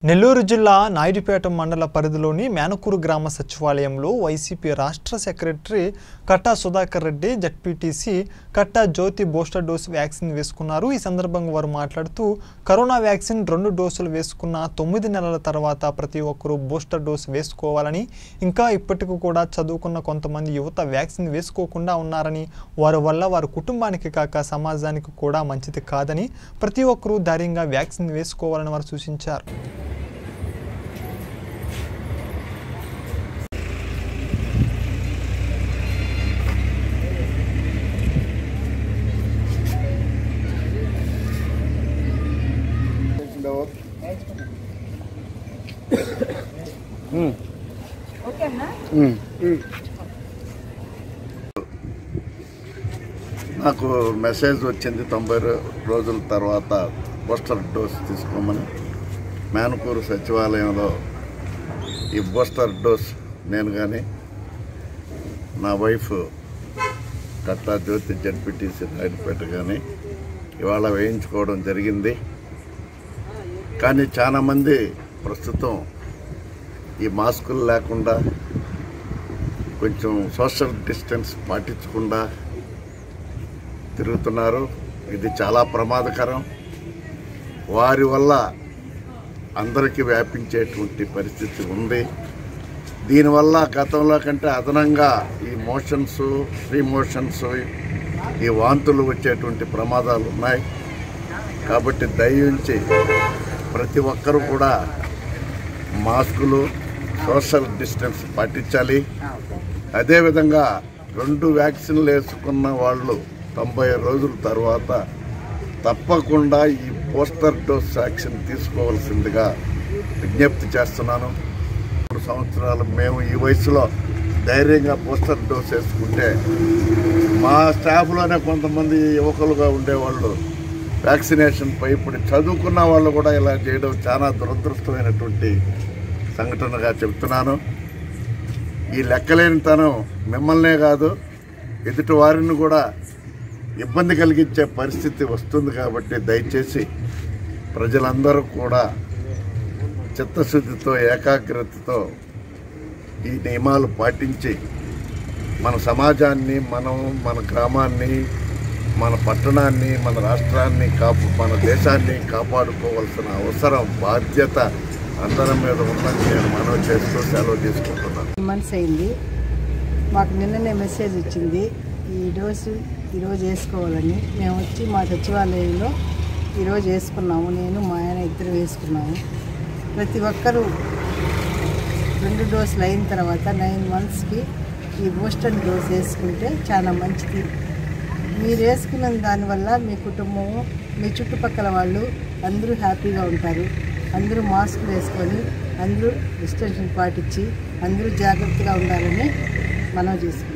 నెల్లూరు జిల్లా నాయుడుపేట మండల పరిధిలోని మేనకూరు గ్రామ సచివాలయంలో వైసీపీ రాష్ట్ర secretary Katta Sudhakar Reddy ZPTC Katta Jyothi booster dose vaccine వేసుకున్నారు ఈ సందర్భంగా వారు మాట్లాడుతూ కరోనా వ్యాక్సిన్ రెండు డోసులు వేసుకున్న తొమ్మిది నెలల తర్వాత ప్రతి ఒక్కరూ బూస్టర్ డోసు వేసుకోవాలని ఇంకా ఇప్పటికి కూడా చదువుకున్న కొంతమంది యువత వ్యాక్సిన్ వేసుకోకుండా ఉన్నారని వారి వల్ల వారి కుటుంబానికి కాక సమాజానికి కూడా మంచిది కాదని ప్రతి ఒక్కరూ ధైర్యంగా వ్యాక్సిన్ వేసుకోవాలని వారు సూచించారు నాకు మెసేజ్ వచ్చింది తొంభై రో- రోజుల తర్వాత బూస్టర్ డోస్ తీసుకోమని మేనకూరు సచివాలయంలో ఈ బూస్టర్ డోస్ నేను కానీ నా వైఫ్ కట్టా జ్యోతి జడ్పీటీసీ నాయుడుపేట కానీ ఇవాళ వేయించుకోవడం జరిగింది కానీ చాలామంది ప్రస్తుతం ఈ మాస్కులు లేకుండా కొంచెం సోషల్ డిస్టెన్స్ పాటించకుండా తిరుగుతున్నారు ఇది చాలా ప్రమాదకరం వారి వల్ల అందరికీ వ్యాపించేటువంటి పరిస్థితి ఉంది దీనివల్ల గతంలో కంటే అదనంగా ఈ మోషన్స్ ఫ్రీ మోషన్స్ ఈ వాంతులు వచ్చేటువంటి ప్రమాదాలు ఉన్నాయి కాబట్టి దయించి ప్రతి ఒక్కరూ కూడా మాస్కులు సోషల్ డిస్టెన్స్ పాటించాలి అదేవిధంగా రెండు వ్యాక్సిన్లు వేసుకున్న వాళ్ళు తొంభై రోజుల తర్వాత తప్పకుండా ఈ బూస్టర్ డోస్ వ్యాక్సిన్ తీసుకోవాల్సిందిగా విజ్ఞప్తి చేస్తున్నాను మూడు సంవత్సరాలు మేము ఈ వయసులో ధైర్యంగా బూస్టర్ డోస్ వేసుకుంటే మా స్టాఫ్లోనే కొంతమంది యువకులుగా ఉండేవాళ్ళు వ్యాక్సినేషన్ పై ఇప్పుడు చదువుకున్న వాళ్ళు కూడా ఇలా చేయడం చాలా దురదృష్టమైనటువంటి సంఘటనగా చెప్తున్నాను ఈ లెక్కలేనితనం మిమ్మల్నే కాదు ఎదుటి వారిని కూడా ఇబ్బంది కలిగించే పరిస్థితి వస్తుంది కాబట్టి దయచేసి ప్రజలందరూ కూడా చిత్తశుద్ధితో ఏకాగ్రతతో ఈ నియమాలు పాటించి మన సమాజాన్ని మనం మన గ్రామాన్ని మన పట్టణాన్ని మన రాష్ట్రాన్ని కాపు మన దేశాన్ని కాపాడుకోవాల్సిన అవసరం బాధ్యత అందరం మీద ఉందని నేను మనవి చేస్తూ సెలవు తీసుకుంటున్నాను మంత్స్ అయింది మాకు నిన్ననే మెసేజ్ వచ్చింది ఈ డోసు ఈరోజు వేసుకోవాలని మేము వచ్చి మా సచివాలయంలో ఈరోజు వేసుకున్నాము నేను మా ఆయన ఇద్దరు వేసుకున్నాము ప్రతి ఒక్కరూ రెండు డోసులు అయిన తర్వాత నైన్ మంత్స్కి ఈ బూస్టర్ డోస్ వేసుకుంటే చాలా మంచిది మీరు వేసుకున్న దానివల్ల మీ కుటుంబము మీ చుట్టుపక్కల వాళ్ళు అందరూ హ్యాపీగా ఉంటారు అందరూ మాస్క్ వేసుకొని అందరూ డిస్టెన్స్ పాటించి అందరూ జాగ్రత్తగా ఉండాలని మనం చేసుకుంటాం